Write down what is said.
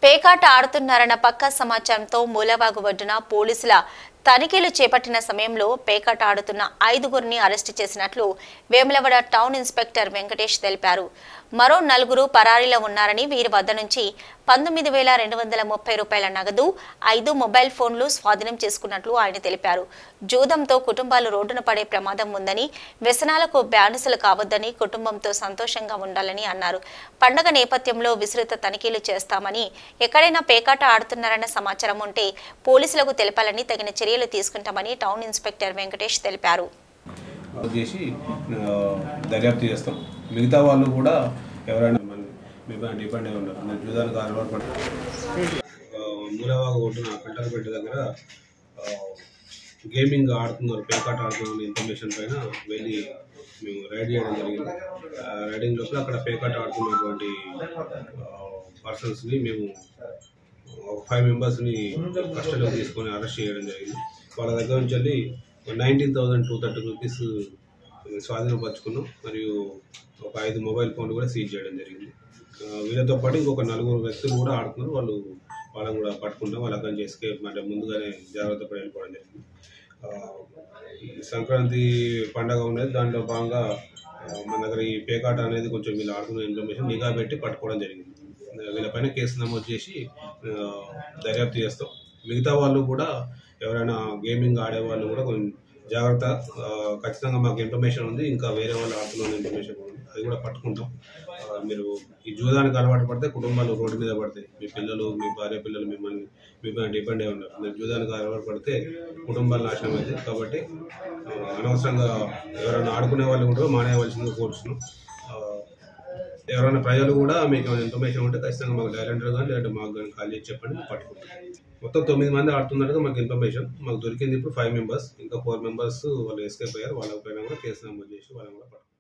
పేకాట ఆడుతున్నారన్న పక్కా సమాచారంతో మూలవాగు ఒడ్డున పోలీసుల తనిఖీలు చేపట్టిన సమయంలో పేకాట ఆడుతున్న ఐదుగురిని అరెస్టు చేసినట్లు వేములవాడ టౌన్ ఇన్స్పెక్టర్ వెంకటేష్ తెలిపారు మరో నలుగురు పరారీలో ఉన్నారని వీరి వద్ద నుంచి పంతొమ్మిది వేల రెండు వందల ముప్పై రూపాయల నగదు ఐదు మొబైల్ ఫోన్లు స్వాధీనం చేసుకున్నట్లు ఆయన తెలిపారు జూదంతో కుటుంబాలు రోడ్డున పడే ప్రమాదం ఉందని వ్యసనాలకు బానిసలు కావద్దని కుటుంబంతో సంతోషంగా ఉండాలని అన్నారు పండగ నేపథ్యంలో విస్తృత తనిఖీలు చేస్తామని ఎక్కడైనా పేకాట ఆడుతున్నారన్న సమాచారం ఉంటే పోలీసులకు తెలపాలని తగిన చర్యలు తీసుకుంటామని టౌన్ ఇన్స్పెక్టర్ వెంకటేష్ తెలిపారు చేసి ఆ, దర్యాప్తు చేస్తాం మిగతా వాళ్ళు కూడా ఎవరైనా మన మీ పైన డిపెండ్ అయి ఉన్నారు నేను జూదానికి అలవాటు పడ్డా మూలవాగు కొట్టిన ఫిల్టర్పేట దగ్గర ఆ, గేమింగ్ ఆడుతున్నారు పేకాట ఆడుతున్నారు ఇన్ఫర్మేషన్ పైన వెళ్ళి మేము రైడ్ చేయడం జరిగింది ఆ, రైడింగ్ లోపల అక్కడ పేకాట ఆడుతున్నటువంటి పర్సన్స్ని మేము ఒక ఫైవ్ మెంబర్స్ని కస్టడీలో తీసుకొని అరెస్ట్ చేయడం జరిగింది వాళ్ళ దగ్గర నుంచి వెళ్ళి nineteen thousand two thirty rupees స్వాధీనపరుచుకున్నాం మరియు ఒక ఐదు మొబైల్ ఫోన్లు కూడా సీజ్ చేయడం జరిగింది ఆ, వీళ్ళతో పాటు ఇంకొక నలుగురు వ్యక్తులు కూడా ఆడుతున్నారు వాళ్ళు వాళ్ళని కూడా పట్టుకుంటాం వాళ్ళ అక్కడి నుంచి ఎస్కేప్ మరి ముందుగానే జాగ్రత్త పడి వెళ్ళిపోవడం జరిగింది ఆ, ఈ సంక్రాంతి పండగ ఉన్నది దాంట్లో భాగంగా ఆ, మన దగ్గర ఈ పేకాట అనేది కొంచెం వీళ్ళు ఆడుతున్న ఇన్ఫర్మేషన్ నిఘా పెట్టి పట్టుకోవడం జరిగింది ఆ, వీళ్ళపైన కేసు నమోదు చేసి ఆ, దర్యాప్తు చేస్తాం మిగతా వాళ్ళు కూడా ఎవరైనా గేమింగ్ ఆడే వాళ్ళు కూడా కొంచెం జాగ్రత్త ఆ, ఖచ్చితంగా మాకు ఇన్ఫర్మేషన్ ఉంది ఇంకా వేరే వాళ్ళు ఆడుతున్న ఇన్ఫర్మేషన్ ఉంది అది కూడా పట్టుకుంటాం ఆ, మీరు ఈ జూదానికి అలవాటు పడితే కుటుంబాలు రోడ్డు మీద పడతాయి మీ పిల్లలు మీ భార్య పిల్లలు మిమ్మల్ని మీ పైన డిపెండ్ అయి ఉన్నారు మీరు జూదానికి అలవాటు పడితే కుటుంబాలు నాశనం అవుతాయి కాబట్టి ఆ, అనవసరంగా ఎవరైనా ఆడుకునే వాళ్ళు కూడా మానేయవలసిందిగా కోరుతున్నాం ఆ, ఎవరైనా ప్రజలు కూడా మీకు ఏమైనా ఇన్ఫర్మేషన్ ఉంటే ఖచ్చితంగా మాకు డైరెక్టర్ కానీ లేదంటే మాకు కానీ కాల్ చేసి చెప్పండి మేము పట్టుకుంటాం మొత్తం తొమ్మిది మంది ఆడుతున్నట్టుగా మాకు ఇన్ఫర్మేషన్ మాకు దొరికింది ఇప్పుడు ఫైవ్ మెంబర్స్ ఇంకా ఫోర్ మెంబర్స్ వాళ్ళు ఎస్కేప్ అయ్యారు వాళ్ళ పైన కూడా కేసు నమోదు చేసి వాళ్ళని కూడా పట్టుకుంటాం